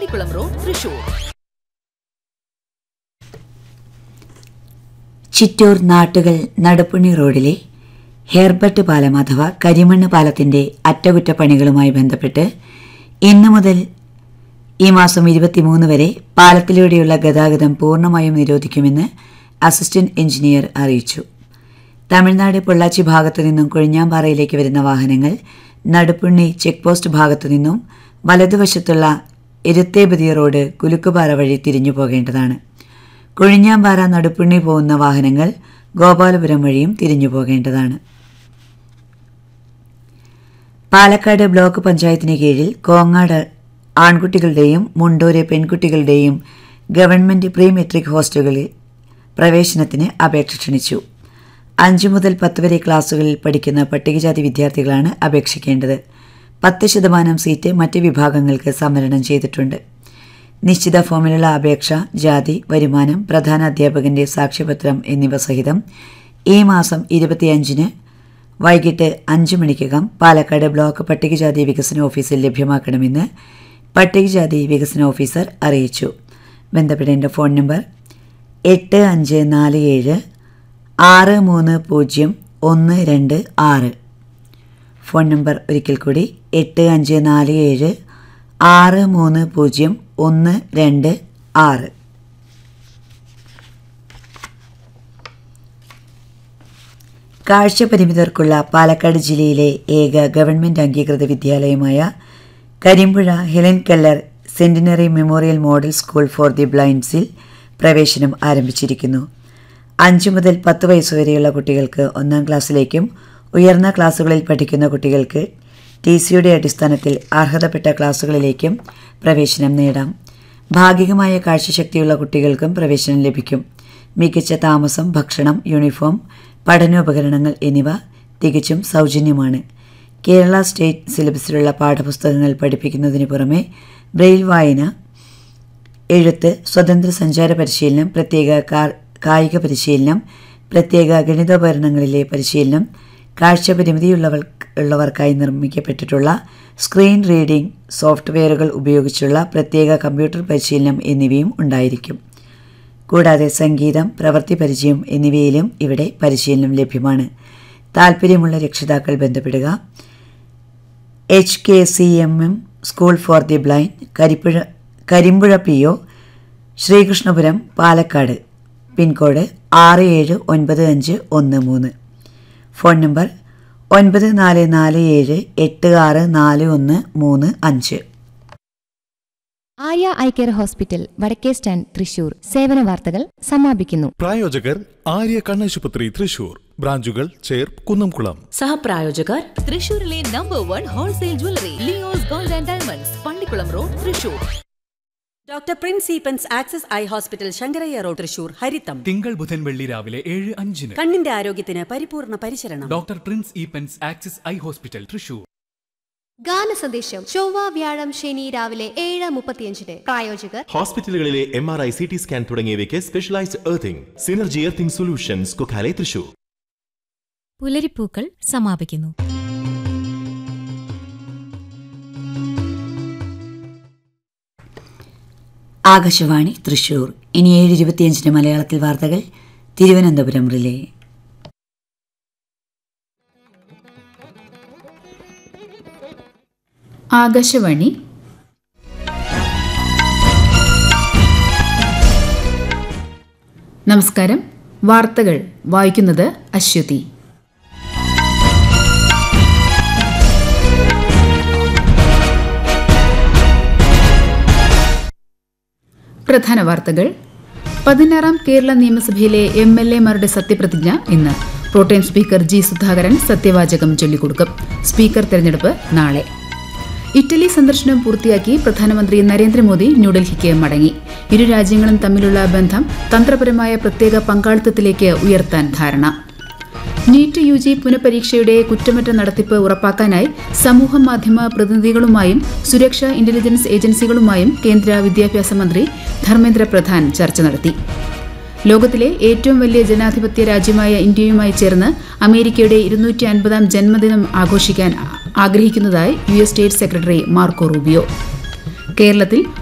പള്ളിക്കുളം road Thrissur Chittur നാട്ടുകൾ നടുപ്പുണ്ണി റോഡിലെ ഹെർബർട്ട് പാലം അഥവാ കരിമണ്ണ് പാലത്തിന്റെ അറ്റകുറ്റപ്പണികളുമായി ബന്ധപ്പെട്ട് ഇന്നു മുതൽ ഈ മാസം ഇരുപത്തിമൂന്ന് വരെ പാലത്തിലൂടെയുള്ള ഗതാഗതം പൂർണ്ണമായും നിരോധിക്കുമെന്ന് അസിസ്റ്റന്റ് എഞ്ചിനീയർ അറിയിച്ചു തമിഴ്നാട് പൊള്ളാച്ചി ഭാഗത്തു നിന്നും കൊഴിഞ്ഞാമ്പാറയിലേക്ക് വരുന്ന വാഹനങ്ങൾ നടുപ്പുണ്ണി ചെക്ക് പോസ്റ്റ് ഭാഗത്തു നിന്നും വലതുവശത്തുള്ള എരുത്തേപതി റോഡ് കുലുക്കുപാറ വഴി തിരിഞ്ഞു പോകേണ്ടതാണ് കൊഴിഞ്ഞാമ്പാറ നടുപ്പുണ്ണി പോകുന്ന വാഹനങ്ങൾ ഗോപാലപുരം വഴിയും തിരിഞ്ഞു പോകേണ്ടതാണ് പാലക്കാട് ബ്ലോക്ക് പഞ്ചായത്തിന് കീഴിൽ കോങ്ങാട് ആൺകുട്ടികളുടെയും മുണ്ടൂര് പെൺകുട്ടികളുടെയും ഗവൺമെന്റ് പ്രീ മെട്രിക് ഹോസ്റ്റലുകളിൽ പ്രവേശനത്തിന് അപേക്ഷ ക്ഷണിച്ചു അഞ്ചു മുതൽ പത്ത് വരെ ക്ലാസുകളിൽ പഠിക്കുന്ന പട്ടികജാതി വിദ്യാർത്ഥികളാണ് അപേക്ഷിക്കേണ്ടത് പത്ത് ശതമാനം സീറ്റ് മറ്റ് വിഭാഗങ്ങൾക്ക് സംവരണം ചെയ്തിട്ടുണ്ട് നിശ്ചിത ഫോമിലുള്ള അപേക്ഷ ജാതി വരുമാനം പ്രധാന അധ്യാപകന്റെ സാക്ഷ്യപത്രം എന്നിവ സഹിതം ഈ മാസം ഇരുപത്തിയഞ്ചിന് വൈകിട്ട് അഞ്ച് മണിക്കകം പാലക്കാട് ബ്ലോക്ക് പട്ടികജാതി വികസന ഓഫീസിൽ ലഭ്യമാക്കണമെന്ന് പട്ടികജാതി വികസന ഓഫീസർ അറിയിച്ചു ബന്ധപ്പെടേണ്ട ഫോൺ നമ്പർ എട്ട് അഞ്ച് നാല് ഏഴ് ആറ് മൂന്ന് പൂജ്യം ഒന്ന് രണ്ട് ആറ് ഫോൺ നമ്പർ ഒരിക്കൽ കൂടി എട്ട് അഞ്ച് നാല് ഏഴ് ആറ് മൂന്ന് പൂജ്യം ഒന്ന് രണ്ട് ആറ് കാഴ്ചപരിമിതർക്കുള്ള പാലക്കാട് ജില്ലയിലെ ഏക ഗവൺമെന്റ് അംഗീകൃത വിദ്യാലയമായ Karimpuzha Helen Keller centenary memorial model school for the ബ്ലൈൻഡ്സിൽ പ്രവേശനം ആരംഭിച്ചിരിക്കുന്നു അഞ്ച് മുതൽ പത്ത് വയസ്സുവരെയുള്ള കുട്ടികൾക്ക് ഒന്നാം ക്ലാസ്സിലേക്കും ഉയർന്ന ക്ലാസ്സുകളിൽ പഠിക്കുന്ന കുട്ടികൾക്ക് ടി സിയുടെ അടിസ്ഥാനത്തിൽ അർഹതപ്പെട്ട ക്ലാസ്സുകളിലേക്കും പ്രവേശനം നേടാം ഭാഗികമായ കാഴ്ചശക്തിയുള്ള കുട്ടികൾക്കും പ്രവേശനം ലഭിക്കും മികച്ച താമസം ഭക്ഷണം യൂണിഫോം പഠനോപകരണങ്ങൾ എന്നിവ തികച്ചും സൗജന്യമാണ് കേരള സ്റ്റേറ്റ് സിലബസിലുള്ള പാഠപുസ്തകങ്ങൾ പഠിപ്പിക്കുന്നതിന് പുറമെ ബ്രെയിൽ വായന എഴുത്ത് സ്വതന്ത്ര സഞ്ചാര പരിശീലനം പ്രത്യേക കാർ- കായിക പരിശീലനം പ്രത്യേക ഗണിതോപകരണങ്ങളിലെ പരിശീലനം കാഴ്ചപരിമിതിയുള്ളവർ ഉള്ളവർക്കായി നിർമ്മിക്കപ്പെട്ടിട്ടുള്ള സ്ക്രീൻ റീഡിംഗ് സോഫ്റ്റ്വെയറുകൾ ഉപയോഗിച്ചുള്ള പ്രത്യേക കമ്പ്യൂട്ടർ പരിശീലനം എന്നിവയും ഉണ്ടായിരിക്കും കൂടാതെ സംഗീതം പ്രവൃത്തി പരിചയം എന്നിവയിലും ഇവിടെ പരിശീലനം ലഭ്യമാണ് താൽപ്പര്യമുള്ള രക്ഷിതാക്കൾ ബന്ധപ്പെടുക H K C M M school for the blind Karippuzha Karimpuzha P O Sreekrishnapuram Palakkad pin code ആറ് ഏഴ് ഒൻപത് അഞ്ച് ഒന്ന് മൂന്ന് ഫോൺ നമ്പർ ഒൻപത് നാല് നാല് ഏഴ് എട്ട് ആറ് നാല് ഒന്ന് മൂന്ന് അഞ്ച് ആര്യ ഐ കെയർ ഹോസ്പിറ്റൽ വടക്കേ സ്റ്റാൻഡ് തൃശൂർ സേവന വാർത്തകൾ സമാപിക്കുന്നു പ്രായോജകർ ആര്യ കണ്ണാശുപത്രി തൃശൂർ ബ്രാഞ്ചുകൾ ചേർ കുന്നംകുളം സഹപ്രായോജകർ തൃശൂരിലെ number one wholesale jewellery Leo's gold and diamonds Pallikulam road Thrissur doctor Prince Eappen's access eye hospital Shankarayya road Thrissur ഹരിത്തം തിങ്കൾ ബുധൻ വെള്ളി രാവിലെ ഏഴ് അഞ്ചിന് കണ്ണിന്റെ ആരോഗ്യത്തിന് പരിപൂർണ പരിചരണം doctor Prince Eappen's axis eye hospital Thrissur ഗാന സന്ദേശം ചൊവ്വ വ്യാഴം ശനി രാവിലെ ഏഴ് മുപ്പത്തിയഞ്ചിന് പ്രായോജകർ ഹോസ്പിറ്റലുകളിലെ M R I C T scan തുടങ്ങിയവയ്ക്ക് specialised earthing synergy earthing solutions Kokkale Thrissur പുലരിപ്പൂക്കൾ സമാപിക്കുന്നു ആകാശവാണി തൃശൂർ ഇനി ഏഴ് ഇരുപത്തിയഞ്ചിന് മലയാളത്തിൽ വാർത്തകൾ തിരുവനന്തപുരം റിലേ ആകാശവാണി നമസ്കാരം വാർത്തകൾ വായിക്കുന്നത് അശ്വതി പ്രധാന വാർത്തകൾ പതിനാറാം കേരള നിയമസഭയിലെ എം എൽ എമാരുടെ സത്യപ്രതിജ്ഞ ഇന്ന് പ്രോട്ടേം സ്പീക്കർ ജി സുധാകരൻ സത്യവാചകം ചൊല്ലിക്കൊടുക്കും സ്പീക്കർ തെരഞ്ഞെടുപ്പ് നാളെ ഇറ്റലി സന്ദർശനം പൂർത്തിയാക്കി പ്രധാനമന്ത്രി നരേന്ദ്രമോദി ന്യൂഡൽഹിക്ക് മടങ്ങി ഇരു രാജ്യങ്ങളും തമ്മിലുള്ള ബന്ധം തന്ത്രപരമായ പ്രത്യേക പങ്കാളിത്തത്തിലേക്ക് ഉയർത്താൻ ധാരണ നീറ്റ് യു ജി പുനഃപരീക്ഷയുടെ കുറ്റമറ്റ നടത്തിപ്പ് ഉറപ്പാക്കാനായി സമൂഹ മാധ്യമ പ്രതിനിധികളുമായും സുരക്ഷാ ഇന്റലിജൻസ് ഏജൻസികളുമായും കേന്ദ്ര വിദ്യാഭ്യാസ മന്ത്രി ധർമ്മേന്ദ്ര പ്രധാൻ ചർച്ച നടത്തി ലോകത്തിലെ ഏറ്റവും വലിയ ജനാധിപത്യ രാജ്യമായ ഇന്ത്യയുമായി ചേർന്ന് അമേരിക്കയുടെ ഇരുന്നൂറ്റി അൻപതാം ജന്മദിനം ആഘോഷിക്കാൻ ആഗ്രഹിക്കുന്നതായി U S state secretary Marco Rubio കേരളത്തിൽ